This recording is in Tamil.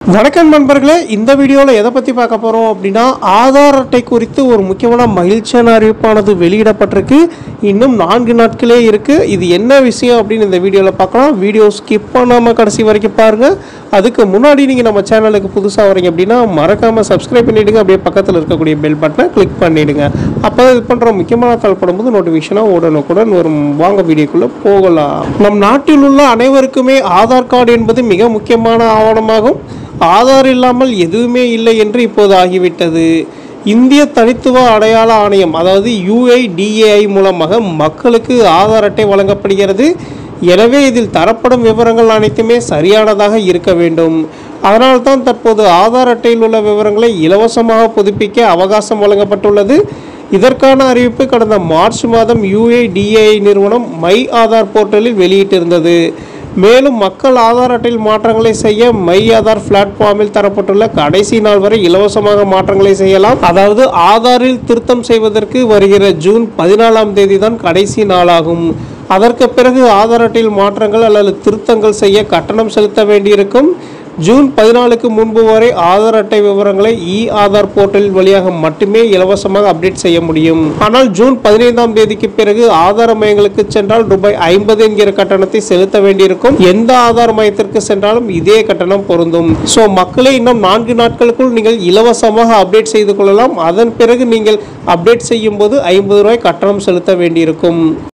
வணக்கம் நண்பர்களே இந்த வீடியோவில் எதை பற்றி பார்க்க போகிறோம் அப்படின்னா ஆதார் அட்டை குறித்து ஒரு முக்கியமான மகிழ்ச்சியான அறிவிப்பானது வெளியிடப்பட்டிருக்கு இன்னும் நான்கு நாட்களே இருக்குது இது என்ன விஷயம் அப்படின்னு இந்த வீடியோவில் பார்க்கலாம் வீடியோ ஸ்கிப் பண்ணாமல் கடைசி வரைக்கும் பாருங்கள் அதுக்கு முன்னாடி நீங்கள் நம்ம சேனலுக்கு புதுசாக வரீங்க அப்படின்னா மறக்காமல் சப்ஸ்கிரைப் பண்ணிவிடுங்க அப்படியே பக்கத்தில் இருக்கக்கூடிய பெல் பட்டனை கிளிக் பண்ணிவிடுங்க அப்போ இது பண்ணுற முக்கியமான தகவல் போது நோட்டிஃபிகேஷனாக உடனுக்குடன் வரும் வாங்க வீடியோக்குள்ளே போகலாம் நம் நாட்டில் உள்ள அனைவருக்குமே ஆதார் கார்டு என்பது மிக முக்கியமான ஆவணமாகும் ஆதார் இல்லாமல் எதுவுமே இல்லை என்று இப்போது ஆகிவிட்டது இந்திய தனித்துவ அடையாள ஆணையம் அதாவது யுஐடிஏஐ மூலமாக மக்களுக்கு ஆதார் அட்டை வழங்கப்படுகிறது எனவே இதில் தரப்படும் விவரங்கள் அனைத்துமே சரியானதாக இருக்க வேண்டும் அதனால்தான் தற்போது ஆதார் அட்டையில் உள்ள விவரங்களை இலவசமாக புதுப்பிக்க அவகாசம் வழங்கப்பட்டுள்ளது இதற்கான அறிவிப்பு கடந்த மார்ச் மாதம் யுஐடிஏஐ நிறுவனம் மை ஆதார் போர்ட்டலில் வெளியிட்டிருந்தது மேலும் மக்கள் ஆதார் அட்டையில் மாற்றங்களை செய்ய மை ஆதார் பிளாட்ஃபார்மில் தரப்பட்டுள்ள கடைசி நாள் வரை இலவசமாக மாற்றங்களை செய்யலாம் அதாவது ஆதாரில் திருத்தம் செய்வதற்கு வருகிற ஜூன் பதினாலாம் தேதி தான் கடைசி நாளாகும் அதற்கு பிறகு ஆதார் அட்டையில் மாற்றங்கள் அல்லது திருத்தங்கள் செய்ய கட்டணம் செலுத்த வேண்டியிருக்கும் ஜூன் பதினாலுக்கு முன்பு வரை ஆதார் அட்டை விவரங்களை இ ஆதார் போர்ட்டலில் வழியாக மட்டுமே இலவசமாக அப்டேட் செய்ய முடியும் ஆனால் ஜூன் பதினைந்தாம் தேதிக்கு பிறகு ஆதார மையங்களுக்கு சென்றால் ரூபாய் ஐம்பது என்கிற கட்டணத்தை செலுத்த வேண்டியிருக்கும் எந்த ஆதார் மையத்திற்கு சென்றாலும் இதே கட்டணம் பொருந்தும் ஸோ மக்களே இன்னும் நான்கு நாட்களுக்குள் நீங்கள் இலவசமாக அப்டேட் செய்து கொள்ளலாம் அதன் பிறகு நீங்கள் அப்டேட் செய்யும் போது ஐம்பது ரூபாய் கட்டணம் செலுத்த வேண்டியிருக்கும்